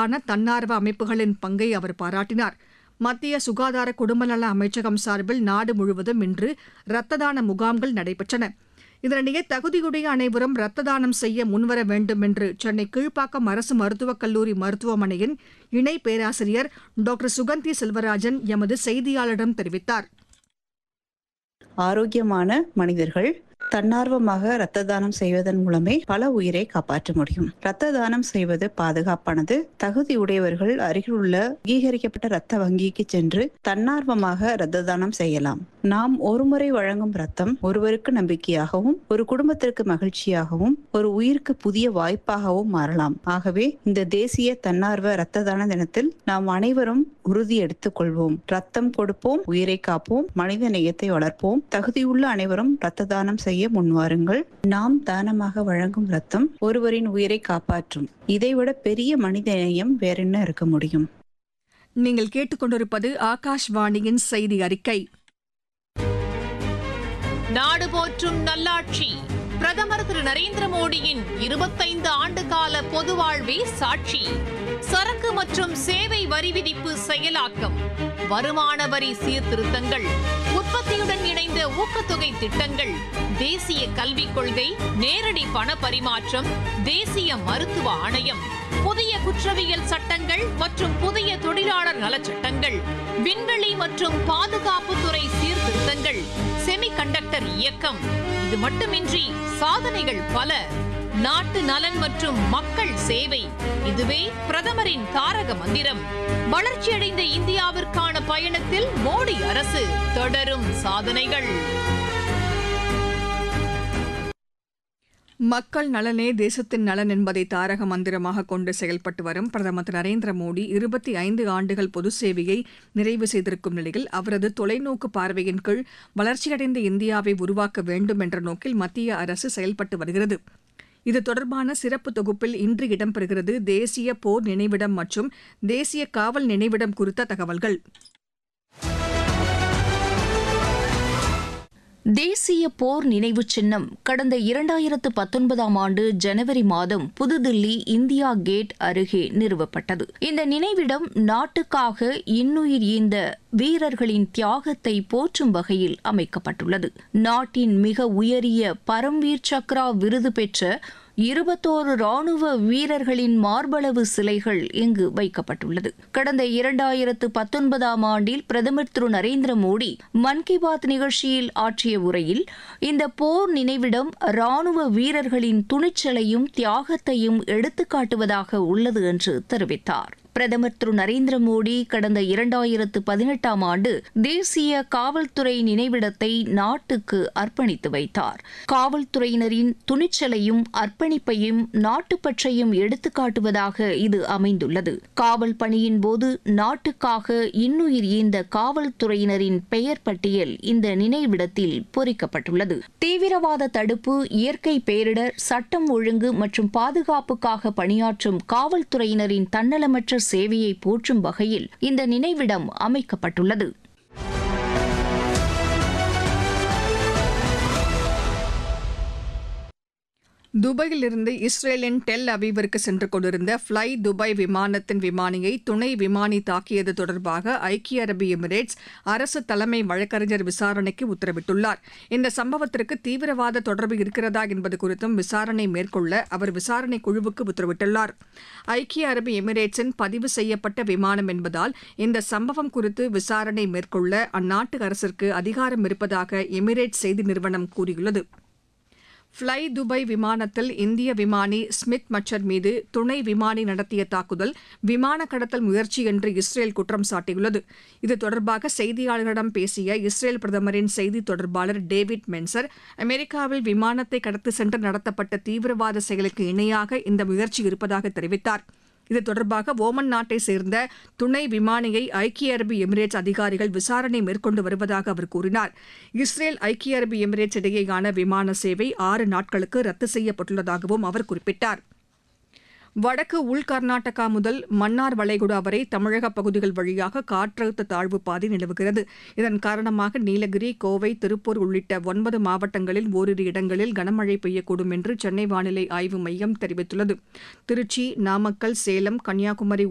துறையிலான தன்னார்வ அமைப்புகளின் பங்கை அவர் பாராட்டினார் மத்திய சுகாதார குடும்பநல அமைச்சகம் சார்பில் நாடு முழுவதும் இன்று ரத்த தான முகாம்கள் நடைபெற்றன இதனிடையே தகுதியுடைய அனைவரும் ரத்த தானம் செய்ய முன்வர வேண்டும் என்று சென்னை கீழ்ப்பாக்கம் அரசு மருத்துவக் கல்லூரி மருத்துவமனையின் இணை பேராசிரியர் டாக்டர் சுகந்தி செல்வராஜன் எமது செய்தியாளரிடம் தெரிவித்தார் ஆரோக்கியமான மனிதர்கள் தன்னார்வமாக இரத்த தானம் செய்வதன் மூலமே பல உயிரை காப்பாற்ற முடியும் இரத்த தானம் செய்வது பாதுகாப்பானது தகுதியுடையவர்கள் அருகில் உள்ள அங்கீகரிக்கப்பட்ட இரத்த வங்கிக்கு சென்று தன்னார்வமாக இரத்த தானம் செய்யலாம் நாம் ஒருமுறை வழங்கும் ரத்தம் ஒருவருக்கு நம்பிக்கையாகவும் ஒரு குடும்பத்திற்கு மகிழ்ச்சியாகவும் ஒரு உயிருக்கு புதிய வாய்ப்பாகவும் மாறலாம் ஆகவே இந்த தேசிய தன்னார்வ இரத்த தான தினத்தில் நாம் அனைவரும் உறுதி எடுத்துக் கொள்வோம் ரத்தம் கொடுப்போம் உயிரை காப்போம் மனித நேயத்தை வளர்ப்போம் தகுதியுள்ள அனைவரும் இரத்த தானம் செய்ய முன்வாருங்கள் நாம் தானமாக வழங்கும் ரத்தம் ஒருவரின் உயிரை காப்பாற்றும் இதைவிட பெரிய மனித நேயம் வேறென்ன இருக்க முடியும் நீங்கள் கேட்டுக்கொண்டிருப்பது ஆகாஷ்வாணியின் செய்தி அறிக்கை நாடு போற்றும் நல்லாட்சி பிரதமர் திரு நரேந்திர மோடியின் இருபத்தைந்து ஆண்டு கால பொது வாழ்வே சாட்சி சரக்கு மற்றும் சேவை வரி விதிப்பு செயலாக்கம் வருமான வரி சீர்திருத்தங்கள் உற்பத்தியுடன் இணைந்த ஊக்கத்தொகை திட்டங்கள் தேசிய கல்விக் கொள்கை நேரடி பண பரிமாற்றம் தேசிய மருத்துவ ஆணையம் புதிய குற்றவியல் சட்டங்கள் மற்றும் புதிய தொழிலாளர் நலச்சட்டங்கள் விண்வெளி மற்றும் பாதுகாப்புத்துறை சீர்திருத்தங்கள் செமிகண்டக்டர் இயக்கம் இது மட்டுமின்றி சாதனைகள் பல நாட்டு நலன் மற்றும் மக்கள் சேவை இதுவே பிரதமரின் தாரக மந்திரம் வளர்ச்சியடைந்த இந்தியாவிற்கான பயணத்தில் மோடி அரசு தொடரும் சாதனைகள் மக்கள் நலனே தேசத்தின் நலன் என்பதை தாரக மந்திரமாக கொண்டு செயல்பட்டு வரும் பிரதமர் திரு நரேந்திர மோடி இருபத்தி ஐந்து ஆண்டுகள் பொது சேவையை நிறைவு செய்திருக்கும் நிலையில் அவரது தொலைநோக்கு பார்வையின் கீழ் வளர்ச்சியடைந்த இந்தியாவை உருவாக்க வேண்டும் என்ற நோக்கில் மத்திய அரசு செயல்பட்டு வருகிறது இது தொடர்பான சிறப்பு தொகுப்பில் இன்று இடம்பெறுகிறது தேசிய போர் நினைவிடம் மற்றும் தேசிய காவல் நினைவிடம் குறித்த தகவல்கள் தேசிய போர் நினைவு சின்னம் கடந்த இரண்டாயிரத்து பத்தொன்பதாம் ஆண்டு ஜனவரி மாதம் புதுதில்லி இந்தியா கேட் அருகே நிறுவப்பட்டது இந்த நினைவிடம் நாட்டுக்காக இன்னுயிர் ஈந்த வீரர்களின் தியாகத்தை போற்றும் வகையில் அமைக்கப்பட்டுள்ளது நாட்டின் மிக உயரிய பரம்வீர் சக்ரா விருது பெற்ற இருபத்தோரு ராணுவ வீரர்களின் மார்பளவு சிலைகள் இங்கு வைக்கப்பட்டுள்ளது கடந்த இரண்டாயிரத்து பத்தொன்பதாம் ஆண்டில் பிரதமர் திரு நரேந்திர மோடி மன் கி பாத் நிகழ்ச்சியில் ஆற்றிய உரையில் இந்த போர் நினைவிடம் ராணுவ வீரர்களின் துணிச்சலையும் தியாகத்தையும் எடுத்துக்காட்டுவதாக உள்ளது என்று தெரிவித்தார் பிரதமர் திரு நரேந்திர மோடி கடந்த இரண்டாயிரத்து பதினெட்டாம் ஆண்டு தேசிய காவல்துறை நினைவிடத்தை நாட்டுக்கு அர்ப்பணித்து வைத்தார் காவல்துறையினரின் துணிச்சலையும் அர்ப்பணிப்பையும் நாட்டுப்பற்றையும் எடுத்துக்காட்டுவதாக இது அமைந்துள்ளது காவல் பணியின் போது நாட்டுக்காக இன்னுயிர் ஈந்த காவல்துறையினரின் பெயர் பட்டியல் இந்த நினைவிடத்தில் பொறிக்கப்பட்டுள்ளது தீவிரவாத தடுப்பு இயற்கை பேரிடர் சட்டம் ஒழுங்கு மற்றும் பாதுகாப்புக்காக பணியாற்றும் காவல்துறையினரின் தன்னலமற்ற சேவையை போற்றும் வகையில் இந்த நினைவிடம் அமைக்கப்பட்டுள்ளது துபாயிலிருந்து இஸ்ரேலின் டெல் அவீவிற்கு சென்று கொண்டிருந்த ஃப்ளை துபாய் விமானத்தின் விமானியை துணை விமானி தாக்கியது தொடர்பாக ஐக்கிய அரபு எமிரேட்ஸ் அரசு தலைமை வழக்கறிஞர் விசாரணைக்கு உத்தரவிட்டுள்ளார் இந்த சம்பவத்திற்கு தீவிரவாத தொடர்பு இருக்கிறதா என்பது குறித்தும் விசாரணை மேற்கொள்ள அவர் விசாரணை குழுவுக்கு உத்தரவிட்டுள்ளார் ஐக்கிய அரபு எமிரேட்ஸின் பதிவு செய்யப்பட்ட விமானம் என்பதால் இந்த சம்பவம் குறித்து விசாரணை மேற்கொள்ள அந்நாட்டு அரசிற்கு அதிகாரம் இருப்பதாக எமிரேட்ஸ் செய்தி நிறுவனம் கூறியுள்ளது ஃப்ளை துபாய் விமானத்தில் இந்திய விமானி ஸ்மித் மச்சர் மீது துணை விமானி நடத்திய தாக்குதல் விமான கடத்தல் முயற்சி என்று இஸ்ரேல் குற்றம் சாட்டியுள்ளது இது தொடர்பாக செய்தியாளர்களிடம் பேசிய இஸ்ரேல் பிரதமரின் செய்தி தொடர்பாளர் டேவிட் மென்சர் அமெரிக்காவில் விமானத்தை கடத்தி சென்று நடத்தப்பட்ட தீவிரவாத செயலுக்கு இணையாக இந்த முயற்சி இருப்பதாக தெரிவித்தார் இது தொடர்பாக ஓமன் நாட்டை சேர்ந்த துணை விமானியை ஐக்கிய அரபு எமிரேட்ஸ் அதிகாரிகள் விசாரணை மேற்கொண்டு வருவதாக அவர் கூறினார் இஸ்ரேல் ஐக்கிய அரபு எமிரேட்ஸ் இடையேயான விமான சேவை ஆறு நாட்களுக்கு ரத்து செய்யப்பட்டுள்ளதாகவும் அவர் குறிப்பிட்டார் வடக்கு உள் கர்நாடகா முதல் மன்னார் வளைகுடா வரை தமிழக பகுதிகள் வழியாக காற்றழுத்த தாழ்வு பாதை நிலவுகிறது இதன் காரணமாக நீலகிரி கோவை திருப்பூர் உள்ளிட்ட ஒன்பது மாவட்டங்களில் ஓரிரு இடங்களில் கனமழை பெய்யக்கூடும் என்று சென்னை வானிலை ஆய்வு மையம் தெரிவித்துள்ளது திருச்சி நாமக்கல் சேலம் கன்னியாகுமரி